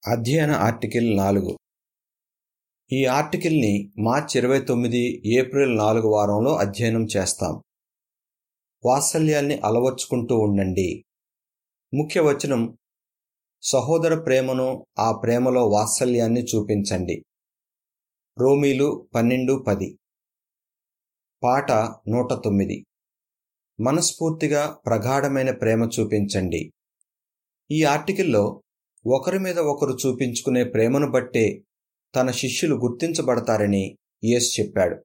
అధ్యయన ఆర్టికల్ నాలుగు ఈ ఆర్టికల్ని మార్చ్ ఇరవై తొమ్మిది ఏప్రిల్ నాలుగు వారంలో అధ్యయనం చేస్తాం వాత్సల్యాన్ని అలవర్చుకుంటూ ఉండండి ముఖ్య వచనం సహోదర ప్రేమను ఆ ప్రేమలో వాత్సల్యాన్ని చూపించండి రోమీలు పన్నెండు పది పాట నూట తొమ్మిది మనస్ఫూర్తిగా ప్రగాఢమైన ప్రేమ చూపించండి ఈ ఆర్టికల్లో ఒకరి మీద ఒకరు చూపించుకునే ప్రేమను బట్టే తన శిష్యులు గుర్తించబడతారని యేసు చెప్పాడు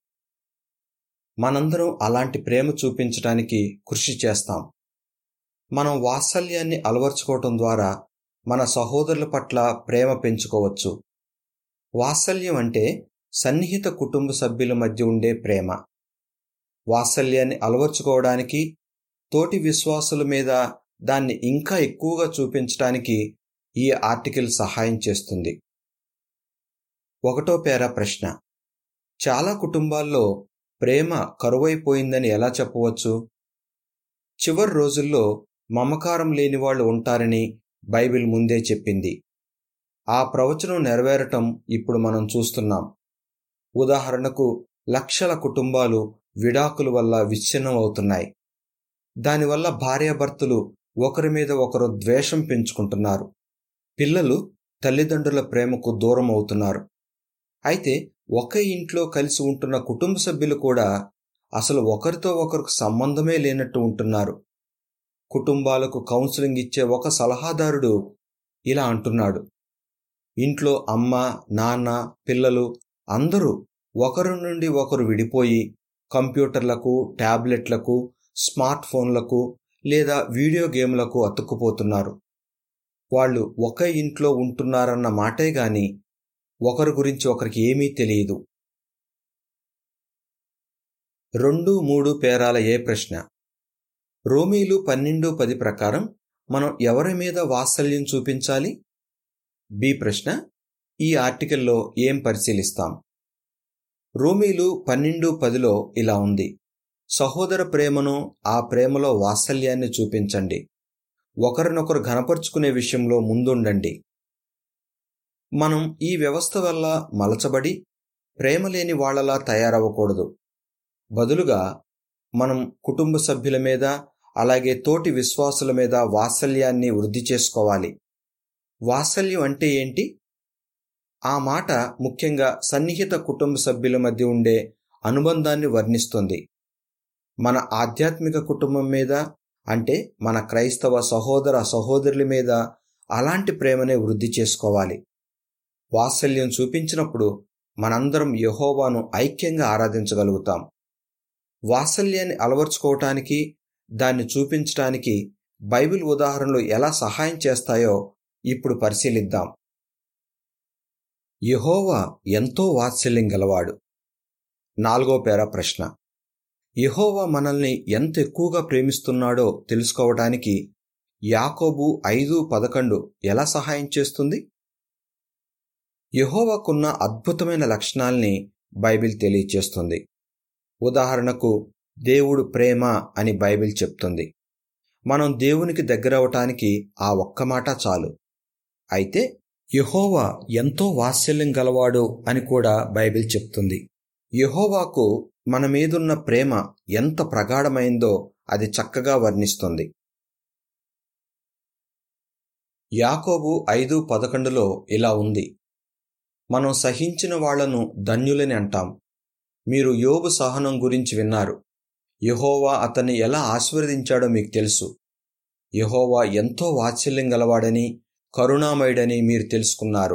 మనందరం అలాంటి ప్రేమ చూపించడానికి కృషి చేస్తాం మనం వాత్సల్యాన్ని అలవర్చుకోవటం ద్వారా మన సహోదరుల పట్ల ప్రేమ పెంచుకోవచ్చు వాత్సల్యం అంటే సన్నిహిత కుటుంబ సభ్యుల మధ్య ఉండే ప్రేమ వాత్సల్యాన్ని అలవర్చుకోవడానికి తోటి విశ్వాసుల మీద దాన్ని ఇంకా ఎక్కువగా చూపించడానికి ఈ ఆర్టికల్ సహాయం చేస్తుంది ఒకటో పేర ప్రశ్న చాలా కుటుంబాల్లో ప్రేమ కరువైపోయిందని ఎలా చెప్పవచ్చు చివరి రోజుల్లో మమకారం లేని వాళ్ళు ఉంటారని బైబిల్ ముందే చెప్పింది ఆ ప్రవచనం నెరవేరటం ఇప్పుడు మనం చూస్తున్నాం ఉదాహరణకు లక్షల కుటుంబాలు విడాకుల వల్ల విచ్ఛిన్నం అవుతున్నాయి దానివల్ల భార్యాభర్తలు ఒకరి మీద ఒకరు ద్వేషం పెంచుకుంటున్నారు పిల్లలు తల్లిదండ్రుల ప్రేమకు దూరం అవుతున్నారు అయితే ఒకే ఇంట్లో కలిసి ఉంటున్న కుటుంబ సభ్యులు కూడా అసలు ఒకరితో ఒకరికి సంబంధమే లేనట్టు ఉంటున్నారు కుటుంబాలకు కౌన్సిలింగ్ ఇచ్చే ఒక సలహాదారుడు ఇలా అంటున్నాడు ఇంట్లో అమ్మ నాన్న పిల్లలు అందరూ ఒకరి నుండి ఒకరు విడిపోయి కంప్యూటర్లకు ట్యాబ్లెట్లకు స్మార్ట్ ఫోన్లకు లేదా వీడియో గేమ్లకు అతుక్కుపోతున్నారు వాళ్ళు ఒకే ఇంట్లో ఉంటున్నారన్న మాటే గాని ఒకరి గురించి ఒకరికి ఏమీ తెలియదు రెండు మూడు పేరాల ఏ ప్రశ్న రోమీలు పన్నెండు పది ప్రకారం మనం ఎవరి మీద వాత్సల్యం చూపించాలి బి ప్రశ్న ఈ ఆర్టికల్లో ఏం పరిశీలిస్తాం రోమీలు పన్నెండు పదిలో ఇలా ఉంది సహోదర ప్రేమను ఆ ప్రేమలో వాత్సల్యాన్ని చూపించండి ఒకరినొకరు ఘనపరుచుకునే విషయంలో ముందుండండి మనం ఈ వ్యవస్థ వల్ల మలచబడి ప్రేమ లేని వాళ్లలా తయారవ్వకూడదు బదులుగా మనం కుటుంబ సభ్యుల మీద అలాగే తోటి విశ్వాసుల మీద వాత్సల్యాన్ని వృద్ధి చేసుకోవాలి వాత్సల్యం అంటే ఏంటి ఆ మాట ముఖ్యంగా సన్నిహిత కుటుంబ సభ్యుల మధ్య ఉండే అనుబంధాన్ని వర్ణిస్తుంది మన ఆధ్యాత్మిక కుటుంబం మీద అంటే మన క్రైస్తవ సహోదర సహోదరుల మీద అలాంటి ప్రేమనే వృద్ధి చేసుకోవాలి వాత్సల్యం చూపించినప్పుడు మనందరం యహోవాను ఐక్యంగా ఆరాధించగలుగుతాం వాత్సల్యాన్ని అలవర్చుకోవటానికి దాన్ని చూపించటానికి బైబిల్ ఉదాహరణలు ఎలా సహాయం చేస్తాయో ఇప్పుడు పరిశీలిద్దాం యహోవా ఎంతో వాత్సల్యం గలవాడు నాలుగో పేర ప్రశ్న యహోవా మనల్ని ఎంత ఎక్కువగా ప్రేమిస్తున్నాడో తెలుసుకోవటానికి యాకోబు ఐదు పదకొండు ఎలా సహాయం చేస్తుంది యహోవాకున్న అద్భుతమైన లక్షణాల్ని బైబిల్ తెలియచేస్తుంది ఉదాహరణకు దేవుడు ప్రేమ అని బైబిల్ చెప్తుంది మనం దేవునికి దగ్గరవటానికి ఆ ఒక్క మాట చాలు అయితే యహోవా ఎంతో వాత్సల్యం గలవాడు అని కూడా బైబిల్ చెప్తుంది యహోవాకు మన మీదున్న ప్రేమ ఎంత ప్రగాఢమైందో అది చక్కగా వర్ణిస్తుంది యాకోబు ఐదు పదకొండులో ఇలా ఉంది మనం సహించిన వాళ్లను ధన్యులని అంటాం మీరు యోబు సహనం గురించి విన్నారు యహోవా అతన్ని ఎలా ఆశీర్వదించాడో మీకు తెలుసు యహోవా ఎంతో వాత్సల్యం గలవాడని కరుణామయుడని మీరు తెలుసుకున్నారు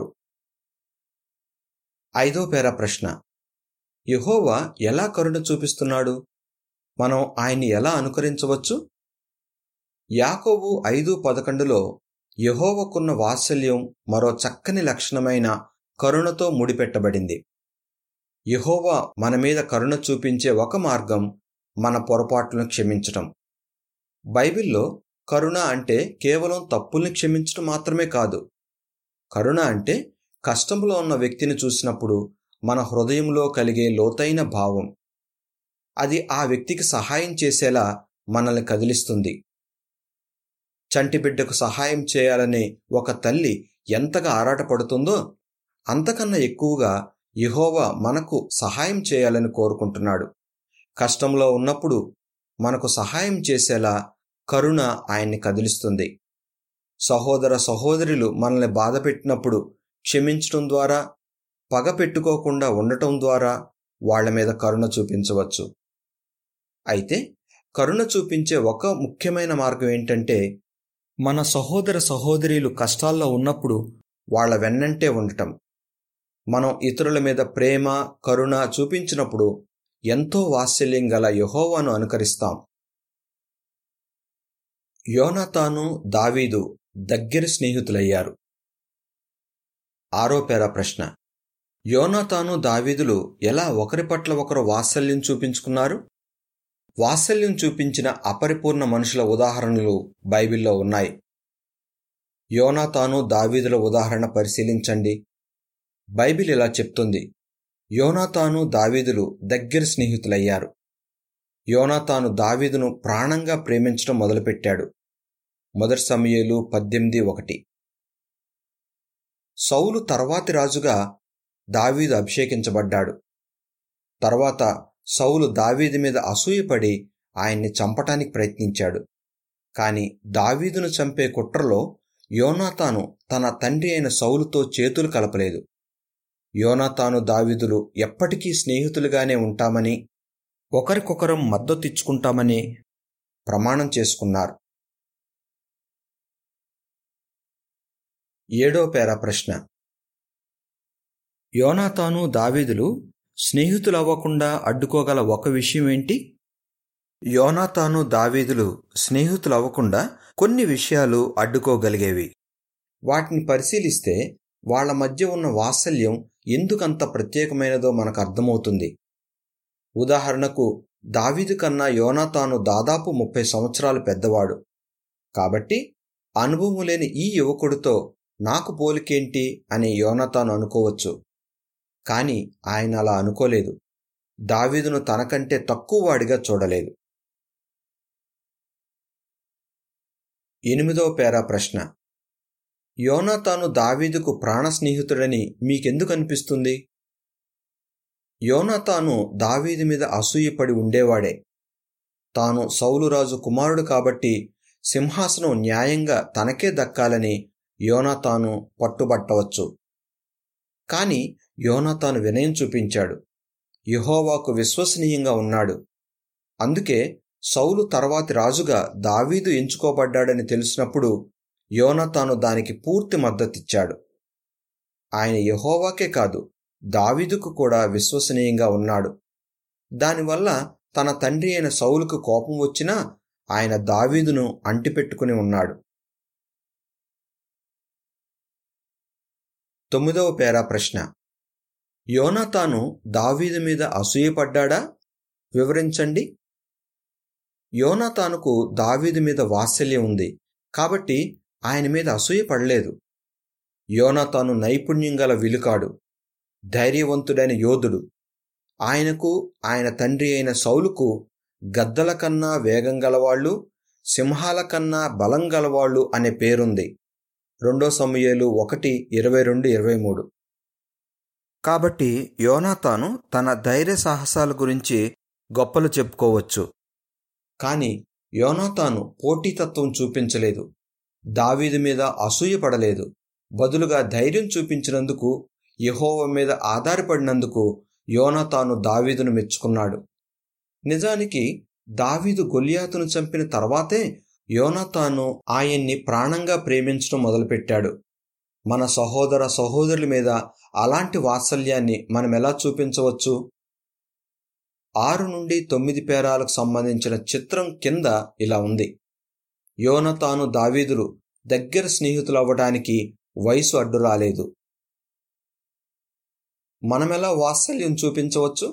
ఐదో పేర ప్రశ్న యహోవా ఎలా కరుణ చూపిస్తున్నాడు మనం ఆయన్ని ఎలా అనుకరించవచ్చు యాకోబు ఐదు పదకొండులో యహోవకున్న వాత్సల్యం మరో చక్కని లక్షణమైన కరుణతో ముడిపెట్టబడింది యహోవా మన మీద కరుణ చూపించే ఒక మార్గం మన పొరపాట్లను క్షమించటం బైబిల్లో కరుణ అంటే కేవలం తప్పుల్ని క్షమించడం మాత్రమే కాదు కరుణ అంటే కష్టంలో ఉన్న వ్యక్తిని చూసినప్పుడు మన హృదయంలో కలిగే లోతైన భావం అది ఆ వ్యక్తికి సహాయం చేసేలా మనల్ని కదిలిస్తుంది చంటి బిడ్డకు సహాయం చేయాలనే ఒక తల్లి ఎంతగా ఆరాటపడుతుందో అంతకన్నా ఎక్కువగా యహోవా మనకు సహాయం చేయాలని కోరుకుంటున్నాడు కష్టంలో ఉన్నప్పుడు మనకు సహాయం చేసేలా కరుణ ఆయన్ని కదిలిస్తుంది సహోదర సహోదరులు మనల్ని బాధ పెట్టినప్పుడు క్షమించటం ద్వారా పగ పెట్టుకోకుండా ఉండటం ద్వారా వాళ్ల మీద కరుణ చూపించవచ్చు అయితే కరుణ చూపించే ఒక ముఖ్యమైన మార్గం ఏంటంటే మన సహోదర సహోదరీలు కష్టాల్లో ఉన్నప్పుడు వాళ్ల వెన్నంటే ఉండటం మనం ఇతరుల మీద ప్రేమ కరుణ చూపించినప్పుడు ఎంతో వాత్సల్యం గల యహోవాను అనుకరిస్తాం యోనాతాను దావీదు దగ్గర స్నేహితులయ్యారు ఆరో పేర ప్రశ్న యోనాతాను దావీదులు ఎలా ఒకరి పట్ల ఒకరు వాత్సల్యం చూపించుకున్నారు వాత్సల్యం చూపించిన అపరిపూర్ణ మనుషుల ఉదాహరణలు బైబిల్లో ఉన్నాయి యోనాతాను దావీదుల ఉదాహరణ పరిశీలించండి బైబిల్ ఇలా చెప్తుంది యోనాతాను దావీదులు దగ్గర స్నేహితులయ్యారు యోనాతాను దావీదును ప్రాణంగా ప్రేమించడం మొదలుపెట్టాడు మొదటి సమయలు పద్దెనిమిది ఒకటి సౌలు తర్వాతి రాజుగా దావీదు అభిషేకించబడ్డాడు తర్వాత సౌలు దావీదు మీద అసూయపడి ఆయన్ని చంపటానికి ప్రయత్నించాడు కాని దావీదును చంపే కుట్రలో యోనాతాను తన తండ్రి అయిన సౌలుతో చేతులు కలపలేదు యోనాతాను దావీదులు ఎప్పటికీ స్నేహితులుగానే ఉంటామని ఒకరికొకరం మద్దతిచ్చుకుంటామని ప్రమాణం చేసుకున్నారు ఏడో పేర ప్రశ్న యోనాతాను దావీదులు స్నేహితులవ్వకుండా అడ్డుకోగల ఒక విషయం ఏంటి యోనాతాను దావీదులు స్నేహితులవ్వకుండా కొన్ని విషయాలు అడ్డుకోగలిగేవి వాటిని పరిశీలిస్తే వాళ్ల మధ్య ఉన్న వాత్సల్యం ఎందుకంత ప్రత్యేకమైనదో మనకు అర్థమవుతుంది ఉదాహరణకు దావీదు కన్నా యోనాతాను దాదాపు ముప్పై సంవత్సరాలు పెద్దవాడు కాబట్టి అనుభవం లేని ఈ యువకుడితో నాకు పోలికేంటి అని యోనతాను అనుకోవచ్చు కాని ఆయన అలా అనుకోలేదు దావీదును తనకంటే తక్కువ వాడిగా చూడలేదు ఎనిమిదవ పేరా ప్రశ్న యోనాతాను దావీదుకు ప్రాణ స్నేహితుడని మీకెందుకు అనిపిస్తుంది యోనాతాను దావీదు మీద అసూయపడి ఉండేవాడే తాను సౌలురాజు కుమారుడు కాబట్టి సింహాసనం న్యాయంగా తనకే దక్కాలని యోనాతాను పట్టుబట్టవచ్చు కాని యోనాతాను వినయం చూపించాడు యహోవాకు విశ్వసనీయంగా ఉన్నాడు అందుకే సౌలు తర్వాతి రాజుగా దావీదు ఎంచుకోబడ్డాడని తెలిసినప్పుడు యోనతాను దానికి పూర్తి మద్దతిచ్చాడు ఆయన యహోవాకే కాదు దావీదుకు కూడా విశ్వసనీయంగా ఉన్నాడు దానివల్ల తన తండ్రి అయిన సౌలుకు కోపం వచ్చినా ఆయన దావీదును అంటిపెట్టుకుని ఉన్నాడు తొమ్మిదవ పేరా ప్రశ్న యోనాతాను దావీదు మీద అసూయపడ్డా వివరించండి యోనాతానుకు దావీదు మీద వాత్సల్యం ఉంది కాబట్టి ఆయన మీద అసూయ పడలేదు యోనాతాను నైపుణ్యం గల విలుకాడు ధైర్యవంతుడైన యోధుడు ఆయనకు ఆయన తండ్రి అయిన సౌలుకు గద్దల కన్నా వేగం గలవాళ్లు సింహాల కన్నా బలం గలవాళ్లు అనే పేరుంది రెండో సమయాలు ఒకటి ఇరవై రెండు ఇరవై మూడు కాబట్టి యోనాతాను తన ధైర్య సాహసాల గురించి గొప్పలు చెప్పుకోవచ్చు కాని యోనాతాను పోటీతత్వం చూపించలేదు దావీదు మీద అసూయపడలేదు బదులుగా ధైర్యం చూపించినందుకు యహోవ మీద ఆధారపడినందుకు యోనాతాను దావీదును మెచ్చుకున్నాడు నిజానికి దావీదు గొలియాతును చంపిన తర్వాతే యోనతాను ఆయన్ని ప్రాణంగా ప్రేమించడం మొదలుపెట్టాడు మన సహోదర సహోదరుల మీద అలాంటి వాత్సల్యాన్ని మనం ఎలా చూపించవచ్చు ఆరు నుండి తొమ్మిది పేరాలకు సంబంధించిన చిత్రం కింద ఇలా ఉంది యోనతాను దావీదులు దగ్గర స్నేహితులు అవ్వడానికి వయసు అడ్డు రాలేదు మనమెలా వాత్సల్యం చూపించవచ్చు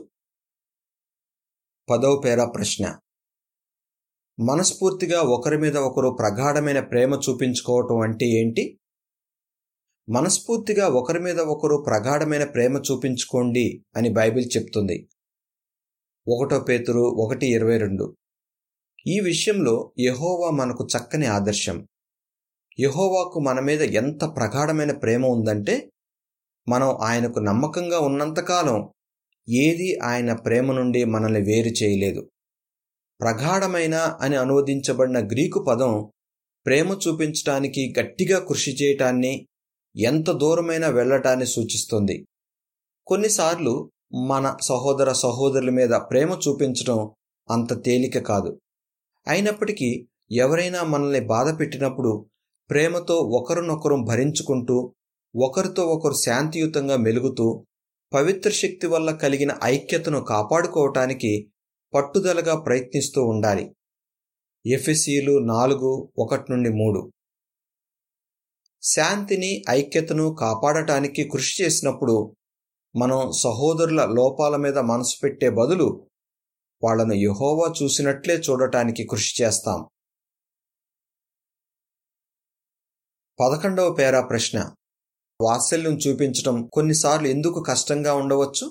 పదవ పేరా ప్రశ్న మనస్ఫూర్తిగా ఒకరి మీద ఒకరు ప్రగాఢమైన ప్రేమ చూపించుకోవటం అంటే ఏంటి మనస్ఫూర్తిగా ఒకరి మీద ఒకరు ప్రగాఢమైన ప్రేమ చూపించుకోండి అని బైబిల్ చెప్తుంది ఒకటో పేతురు ఒకటి ఇరవై రెండు ఈ విషయంలో యహోవా మనకు చక్కని ఆదర్శం యహోవాకు మన మీద ఎంత ప్రగాఢమైన ప్రేమ ఉందంటే మనం ఆయనకు నమ్మకంగా ఉన్నంతకాలం ఏది ఆయన ప్రేమ నుండి మనల్ని వేరు చేయలేదు ప్రగాఢమైన అని అనువదించబడిన గ్రీకు పదం ప్రేమ చూపించటానికి గట్టిగా కృషి చేయటాన్ని ఎంత దూరమైనా వెళ్లటాన్ని సూచిస్తుంది కొన్నిసార్లు మన సహోదర సహోదరుల మీద ప్రేమ చూపించడం అంత తేలిక కాదు అయినప్పటికీ ఎవరైనా మనల్ని బాధ పెట్టినప్పుడు ప్రేమతో ఒకరినొకరు భరించుకుంటూ ఒకరితో ఒకరు శాంతియుతంగా మెలుగుతూ పవిత్ర శక్తి వల్ల కలిగిన ఐక్యతను కాపాడుకోవటానికి పట్టుదలగా ప్రయత్నిస్తూ ఉండాలి ఎఫ్ఎసీలు నాలుగు ఒకటి నుండి మూడు శాంతిని ఐక్యతను కాపాడటానికి కృషి చేసినప్పుడు మనం సహోదరుల లోపాల మీద మనసు పెట్టే బదులు వాళ్లను యహోవా చూసినట్లే చూడటానికి కృషి చేస్తాం పదకొండవ పేరా ప్రశ్న వాత్సల్యం చూపించటం కొన్నిసార్లు ఎందుకు కష్టంగా ఉండవచ్చు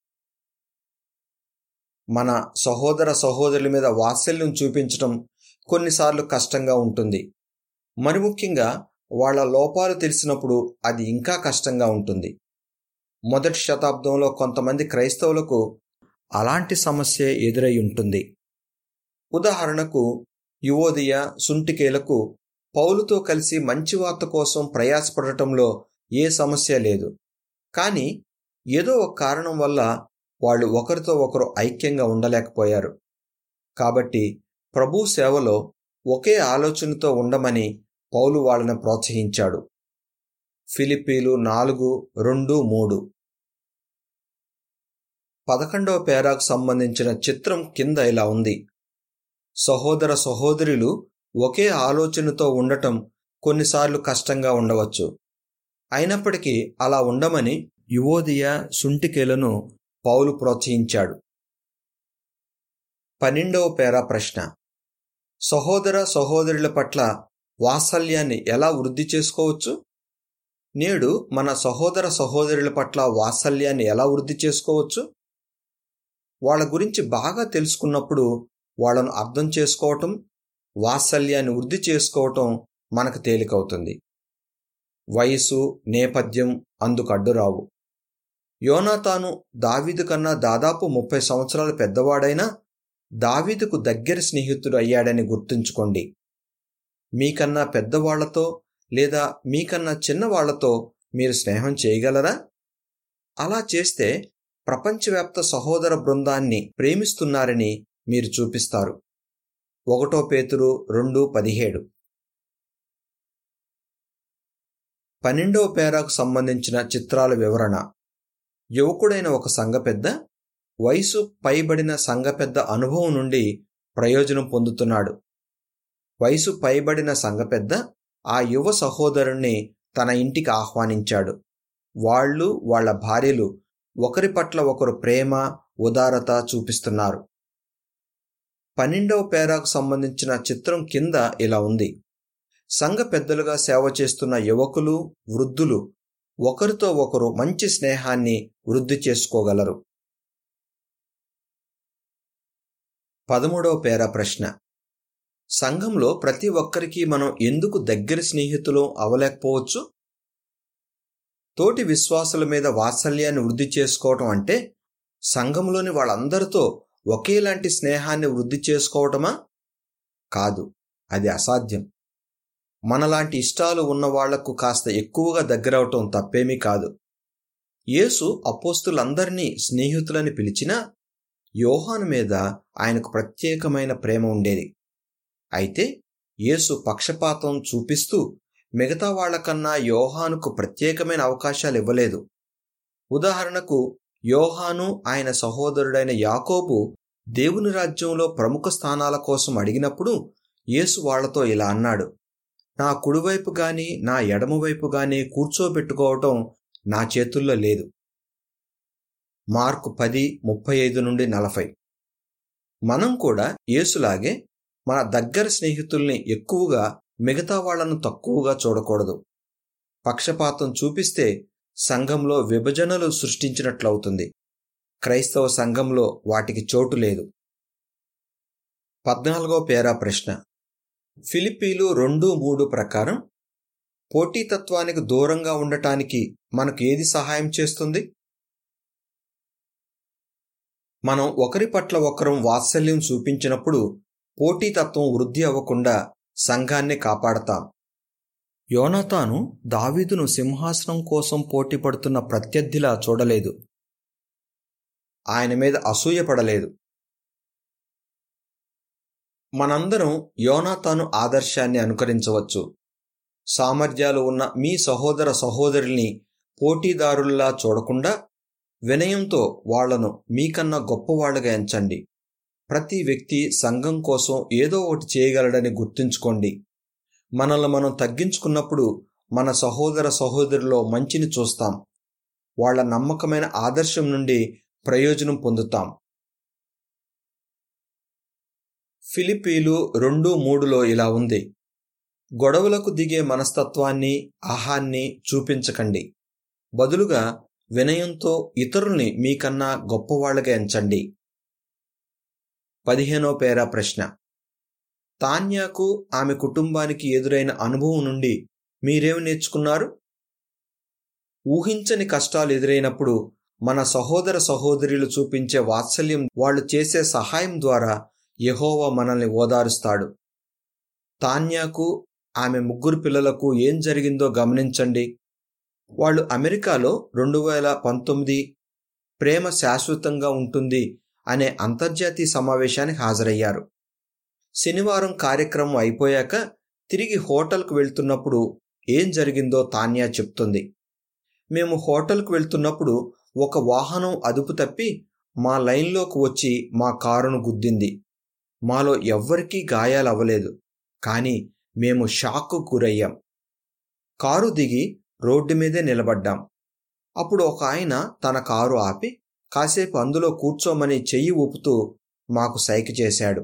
మన సహోదర సహోదరుల మీద వాత్సల్యం చూపించటం కొన్నిసార్లు కష్టంగా ఉంటుంది మరి ముఖ్యంగా వాళ్ల లోపాలు తెలిసినప్పుడు అది ఇంకా కష్టంగా ఉంటుంది మొదటి శతాబ్దంలో కొంతమంది క్రైస్తవులకు అలాంటి సమస్య ఎదురై ఉంటుంది ఉదాహరణకు యువోదియ సుంటికేలకు పౌలుతో కలిసి మంచి వార్త కోసం ప్రయాసపడటంలో ఏ సమస్య లేదు కానీ ఏదో ఒక కారణం వల్ల వాళ్ళు ఒకరితో ఒకరు ఐక్యంగా ఉండలేకపోయారు కాబట్టి ప్రభు సేవలో ఒకే ఆలోచనతో ఉండమని పౌలు వాళ్ళని ప్రోత్సహించాడు ఫిలిప్పీలు నాలుగు రెండు మూడు పదకొండవ పేరాకు సంబంధించిన చిత్రం కింద ఇలా ఉంది సహోదర సహోదరులు ఒకే ఆలోచనతో ఉండటం కొన్నిసార్లు కష్టంగా ఉండవచ్చు అయినప్పటికీ అలా ఉండమని యువోదియ సుంటికేలను పౌలు ప్రోత్సహించాడు పన్నెండవ పేరా ప్రశ్న సహోదర సహోదరుల పట్ల వాత్సల్యాన్ని ఎలా వృద్ధి చేసుకోవచ్చు నేడు మన సహోదర సహోదరుల పట్ల వాత్సల్యాన్ని ఎలా వృద్ధి చేసుకోవచ్చు వాళ్ళ గురించి బాగా తెలుసుకున్నప్పుడు వాళ్ళను అర్థం చేసుకోవటం వాత్సల్యాన్ని వృద్ధి చేసుకోవటం మనకు తేలికవుతుంది వయసు నేపథ్యం అందుకు అడ్డురావు యోనాతాను దావీదు కన్నా దాదాపు ముప్పై సంవత్సరాల పెద్దవాడైనా దావీదుకు దగ్గర స్నేహితుడు అయ్యాడని గుర్తుంచుకోండి మీకన్నా పెద్దవాళ్లతో లేదా మీకన్నా చిన్నవాళ్లతో మీరు స్నేహం చేయగలరా అలా చేస్తే ప్రపంచవ్యాప్త సహోదర బృందాన్ని ప్రేమిస్తున్నారని మీరు చూపిస్తారు ఒకటో పేతురు రెండు పదిహేడు పన్నెండవ పేరాకు సంబంధించిన చిత్రాల వివరణ యువకుడైన ఒక సంఘ పెద్ద వయసు పైబడిన సంఘ పెద్ద అనుభవం నుండి ప్రయోజనం పొందుతున్నాడు వయసు పైబడిన సంఘ పెద్ద ఆ యువ సహోదరుణ్ణి తన ఇంటికి ఆహ్వానించాడు వాళ్ళు వాళ్ల భార్యలు ఒకరి పట్ల ఒకరు ప్రేమ ఉదారత చూపిస్తున్నారు పన్నెండవ పేరాకు సంబంధించిన చిత్రం కింద ఇలా ఉంది సంఘ పెద్దలుగా సేవ చేస్తున్న యువకులు వృద్ధులు ఒకరితో ఒకరు మంచి స్నేహాన్ని వృద్ధి చేసుకోగలరు పదమూడవ పేరా ప్రశ్న సంఘంలో ప్రతి ఒక్కరికి మనం ఎందుకు దగ్గర స్నేహితులు అవలేకపోవచ్చు తోటి విశ్వాసుల మీద వాత్సల్యాన్ని వృద్ధి చేసుకోవటం అంటే సంఘంలోని వాళ్ళందరితో ఒకేలాంటి స్నేహాన్ని వృద్ధి చేసుకోవటమా కాదు అది అసాధ్యం మనలాంటి ఇష్టాలు ఉన్న వాళ్లకు కాస్త ఎక్కువగా దగ్గరవటం తప్పేమీ కాదు యేసు అపోస్తులందరినీ స్నేహితులని పిలిచినా యోహాను మీద ఆయనకు ప్రత్యేకమైన ప్రేమ ఉండేది అయితే యేసు పక్షపాతం చూపిస్తూ మిగతా వాళ్లకన్నా యోహానుకు ప్రత్యేకమైన అవకాశాలు ఇవ్వలేదు ఉదాహరణకు యోహాను ఆయన సహోదరుడైన యాకోబు దేవుని రాజ్యంలో ప్రముఖ స్థానాల కోసం అడిగినప్పుడు యేసు వాళ్లతో ఇలా అన్నాడు నా కుడివైపు గాని నా ఎడమవైపు గాని కూర్చోబెట్టుకోవటం నా చేతుల్లో లేదు మార్కు పది ముప్పై ఐదు నుండి నలభై మనం కూడా యేసులాగే మన దగ్గర స్నేహితుల్ని ఎక్కువగా మిగతా వాళ్లను తక్కువగా చూడకూడదు పక్షపాతం చూపిస్తే సంఘంలో విభజనలు సృష్టించినట్లవుతుంది క్రైస్తవ సంఘంలో వాటికి చోటు లేదు పద్నాలుగో పేరా ప్రశ్న ఫిలిప్పీలు రెండు మూడు ప్రకారం పోటీతత్వానికి దూరంగా ఉండటానికి మనకు ఏది సహాయం చేస్తుంది మనం ఒకరి పట్ల ఒకరం వాత్సల్యం చూపించినప్పుడు పోటీతత్వం వృద్ధి అవ్వకుండా సంఘాన్ని కాపాడతాం యోనాతాను దావీదును సింహాసనం కోసం పోటీ పడుతున్న ప్రత్యర్థిలా చూడలేదు ఆయన మీద అసూయపడలేదు మనందరం యోనాతాను ఆదర్శాన్ని అనుకరించవచ్చు సామర్థ్యాలు ఉన్న మీ సహోదర సహోదరుల్ని పోటీదారుల్లా చూడకుండా వినయంతో వాళ్లను మీకన్నా గొప్పవాళ్లుగా ఎంచండి ప్రతి వ్యక్తి సంఘం కోసం ఏదో ఒకటి చేయగలడని గుర్తుంచుకోండి మనల్ని మనం తగ్గించుకున్నప్పుడు మన సహోదర సహోదరిలో మంచిని చూస్తాం వాళ్ల నమ్మకమైన ఆదర్శం నుండి ప్రయోజనం పొందుతాం ఫిలిపీలు రెండు మూడులో ఇలా ఉంది గొడవలకు దిగే మనస్తత్వాన్ని ఆహాన్ని చూపించకండి బదులుగా వినయంతో ఇతరుల్ని మీకన్నా గొప్పవాళ్లుగా ఎంచండి పదిహేనో పేరా ప్రశ్న తాన్యాకు ఆమె కుటుంబానికి ఎదురైన అనుభవం నుండి మీరేమి నేర్చుకున్నారు ఊహించని కష్టాలు ఎదురైనప్పుడు మన సహోదర సహోదరులు చూపించే వాత్సల్యం వాళ్ళు చేసే సహాయం ద్వారా యహోవా మనల్ని ఓదారుస్తాడు తాన్యాకు ఆమె ముగ్గురు పిల్లలకు ఏం జరిగిందో గమనించండి వాళ్ళు అమెరికాలో రెండు వేల పంతొమ్మిది ప్రేమ శాశ్వతంగా ఉంటుంది అనే అంతర్జాతీయ సమావేశానికి హాజరయ్యారు శనివారం కార్యక్రమం అయిపోయాక తిరిగి హోటల్కు వెళ్తున్నప్పుడు ఏం జరిగిందో తాన్యా చెప్తుంది మేము హోటల్కు వెళ్తున్నప్పుడు ఒక వాహనం అదుపు తప్పి మా లైన్లోకి వచ్చి మా కారును గుద్దింది మాలో ఎవ్వరికీ గాయాలవ్వలేదు కానీ మేము షాక్కు గురయ్యాం కారు దిగి రోడ్డు మీదే నిలబడ్డాం అప్పుడు ఒక ఆయన తన కారు ఆపి కాసేపు అందులో కూర్చోమని చెయ్యి ఊపుతూ మాకు సైక చేశాడు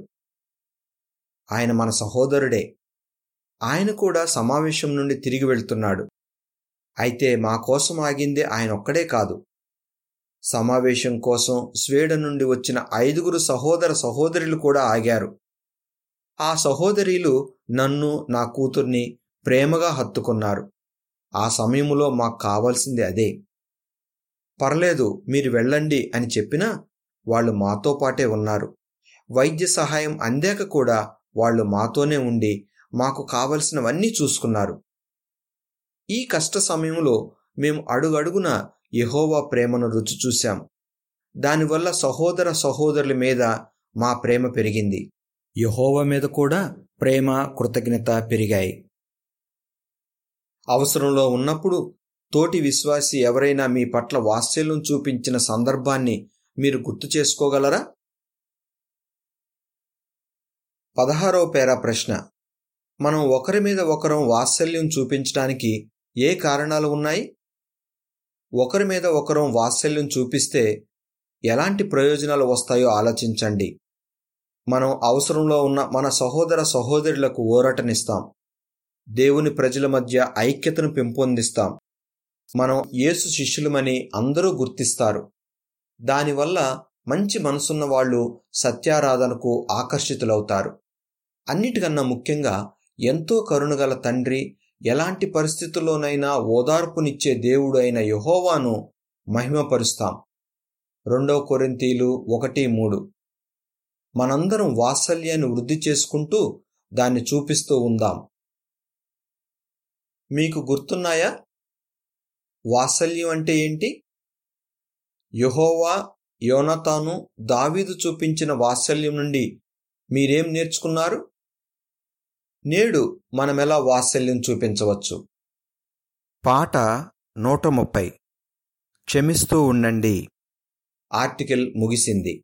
ఆయన మన సహోదరుడే ఆయన కూడా సమావేశం నుండి తిరిగి వెళ్తున్నాడు అయితే మా కోసం ఆగిందే ఆయన ఒక్కడే కాదు సమావేశం కోసం స్వీడన్ నుండి వచ్చిన ఐదుగురు సహోదర సహోదరులు కూడా ఆగారు ఆ సహోదరీలు నన్ను నా కూతుర్ని ప్రేమగా హత్తుకున్నారు ఆ సమయంలో మాకు కావాల్సింది అదే పర్లేదు మీరు వెళ్ళండి అని చెప్పినా వాళ్ళు మాతో పాటే ఉన్నారు వైద్య సహాయం అందాక కూడా వాళ్ళు మాతోనే ఉండి మాకు కావలసినవన్నీ చూసుకున్నారు ఈ కష్ట సమయంలో మేము అడుగడుగున యహోవా ప్రేమను రుచి చూశాం దానివల్ల సహోదర సహోదరుల మీద మా ప్రేమ పెరిగింది యహోవా మీద కూడా ప్రేమ కృతజ్ఞత పెరిగాయి అవసరంలో ఉన్నప్పుడు తోటి విశ్వాసి ఎవరైనా మీ పట్ల వాత్సల్యం చూపించిన సందర్భాన్ని మీరు గుర్తు చేసుకోగలరా పదహారవ పేరా ప్రశ్న మనం ఒకరి మీద ఒకరం వాత్సల్యం చూపించడానికి ఏ కారణాలు ఉన్నాయి ఒకరి మీద ఒకరం వాత్సల్యం చూపిస్తే ఎలాంటి ప్రయోజనాలు వస్తాయో ఆలోచించండి మనం అవసరంలో ఉన్న మన సహోదర సహోదరులకు ఓరటనిస్తాం దేవుని ప్రజల మధ్య ఐక్యతను పెంపొందిస్తాం మనం యేసు శిష్యులమని అందరూ గుర్తిస్తారు దానివల్ల మంచి మనసున్న వాళ్ళు సత్యారాధనకు ఆకర్షితులవుతారు అన్నిటికన్నా ముఖ్యంగా ఎంతో కరుణగల తండ్రి ఎలాంటి పరిస్థితుల్లోనైనా ఓదార్పునిచ్చే దేవుడు అయిన యహోవాను మహిమపరుస్తాం రెండో కొరింతీలు ఒకటి మూడు మనందరం వాత్సల్యాన్ని వృద్ధి చేసుకుంటూ దాన్ని చూపిస్తూ ఉందాం మీకు గుర్తున్నాయా వాత్సల్యం అంటే ఏంటి యహోవా యోనతాను దావీదు చూపించిన వాత్సల్యం నుండి మీరేం నేర్చుకున్నారు నేడు మనమెలా వాత్సల్యం చూపించవచ్చు పాట నూట ముప్పై క్షమిస్తూ ఉండండి ఆర్టికల్ ముగిసింది